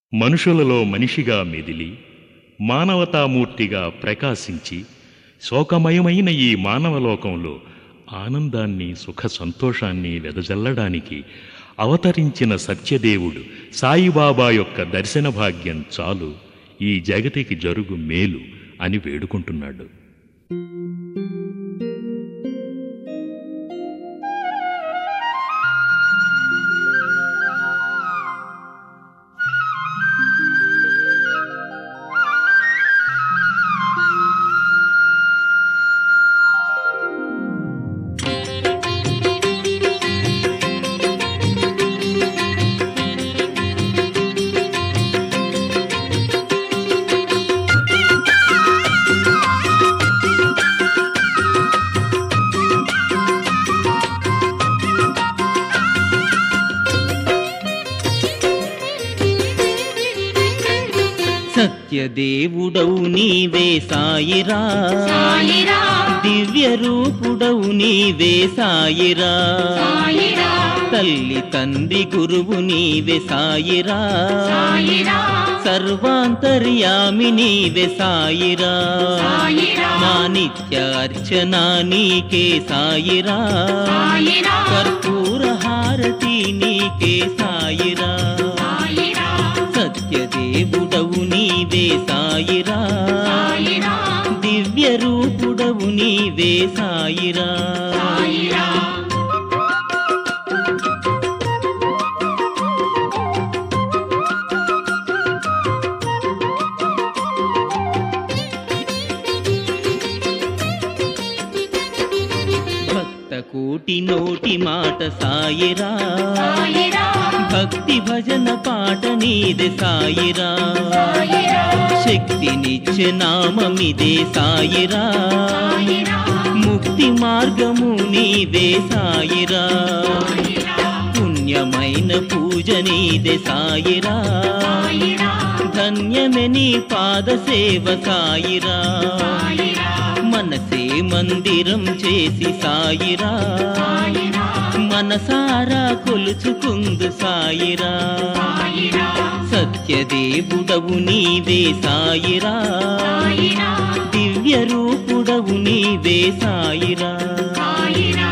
మనుషులలో మనిషిగా మెదిలి మానవతామూర్తిగా ప్రకాశించి శోకమయమైన ఈ మానవలోకంలో ఆనందాన్ని సుఖ సంతోషాన్ని వెదజల్లడానికి అవతరించిన సత్యదేవుడు సాయిబాబా యొక్క దర్శన భాగ్యం చాలు ఈ జగతికి జరుగు మేలు అని వేడుకుంటున్నాడు సత్యదేవుడవు నీవే సాయిరా సాయిరా దివ్య రూపుడవు నీవే సాయిరా సాయిరా తల్లి తండ్రి గురువు నీవే సాయిరా సాయిరా సర్వాంతర్యామి నీవే సాయిరా సాయిరా మా నిత్య అర్చన నీకే సాయిరా సాయిరా కర్పూర హారతి నీకే సాయిరా సాయిరా సత్యదేవుడవు నీవే సాయిరా సాయిరా దివ్య రూపుడవు నీవే సాయిరా సాయిరా భక్త కోటి నోటి మాట సాయిరా సాయిరా భక్తి భజన పాట నీదే సాయిరా సాయిరా శక్తినిచ్చే నామమిదే సాయిరా సాయిరా ముక్తి మార్గము నీవే సాయిరా పుణ్యమైన పూజ నీదే సాయిరా సాయిరా ధన్యమే నీ పాద సేవ సాయిరా సాయిరా మనసే మందిరం చేసి సాయిరా సాయిరా మనసారా కొలుచుకుందు సాయిరా సాయిరా సత్యదేవుడవు నీవే సాయిరా సాయిరా దివ్య రూపుడవు నీవే సాయిరా సాయిరా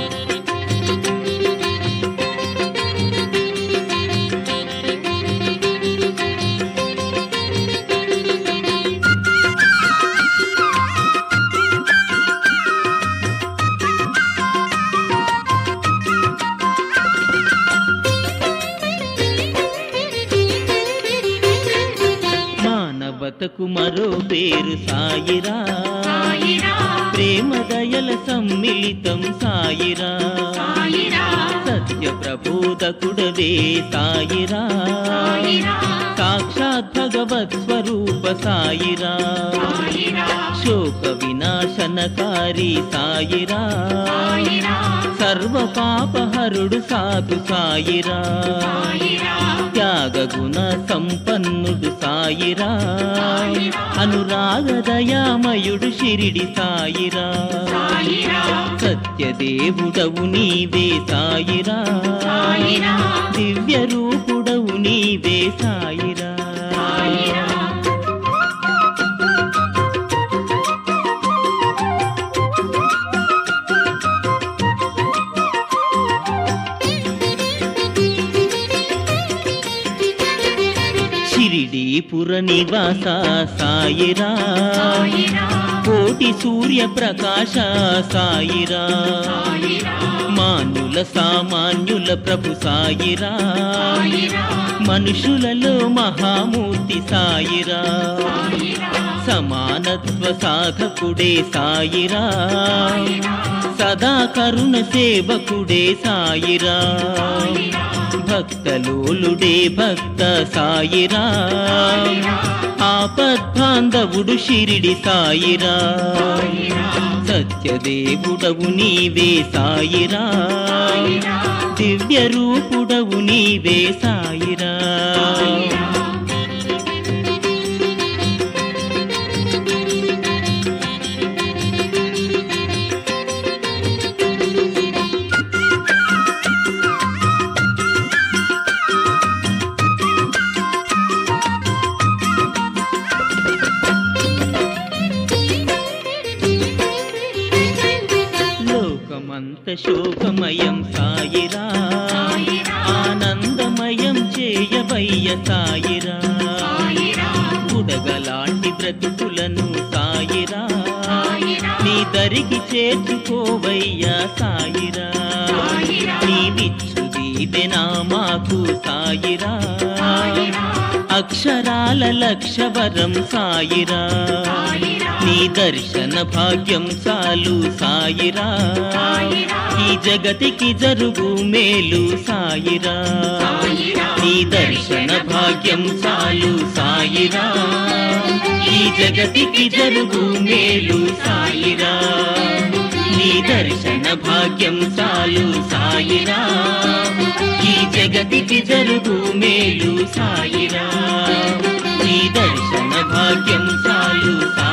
మానవతకు మరో పేరు సాయిరా సాయిరా ప్రేమ దయల సమ్మిళితం సాయిరా సాయిరా సత్య ప్రబోధకుడవే సాయిరా సాయిరా సాక్షాత్ భగవత్ స్వరూప సాయిరా సాయిరా శోక వినాశనకారి సాయిరా సాయిరా సర్వ పాపహరుడు సాధు సాయిరా సాయిరా త్యాగ గుణ సంపన్నుడు సాయిరా అనురాగ దయామయుడు షిరిడి సాయిరా సాయిరా సత్యదేవుడవు నీవే సాయిరా సాయిరా దివ్య రూపుడవు నీవే సాయిరా సాయిరా షిరిడీపుర నివాస సాయిరా సాయిరా కోటి సూర్య ప్రకాశ సాయిరా సాయిరా మాన్యుల సామాన్యుల ప్రభు సాయిరా సాయిరా మనుషులలో మహామూర్తి సాయిరా సాయిరా సమానత్వ సాధకుడే సాయిరా సదా కరుణ సేవకుడే సాయిరా భక్తలోలుడే భక్త సాయిరా ఆపద్బాంధవుడు షిరిడి సాయిరా సత్యదేవుడవు నీవే సాయిరా దివ్య రూపుడవు నీవే సాయిరా శోకమయం సాయిరా సాయిరా. ఆనందమయం చేయవయ్య సాయిరా సాయిరా బుడగలాంటి బ్రతుకులను సాయిరా సాయిరా నీ దరికి చేర్చుకోవయ్యా సాయిరా సాయిరా. నీ విచ్చు దీవెనా మాకు సాయిరా సాయిరా అక్షరాల లక్షవరం సాయిరా సాయిరా నీ దర్శన భాగ్యం చాలు సాయిరా సాయిరా. ఈ జగతికి జరుగు మేలు సాయిరా సాయిరా. నీ దర్శన భాగ్యం చాలు సాయిరా ఈ జగతికి జరుగు మేలు సాయిరా నీ దర్శన భాగ్యం చాలు సాయిరా ఈ జగతికి జరుగు మేలు సాయిరా నీ దర్శన భాగ్యం చాలు సాయిరా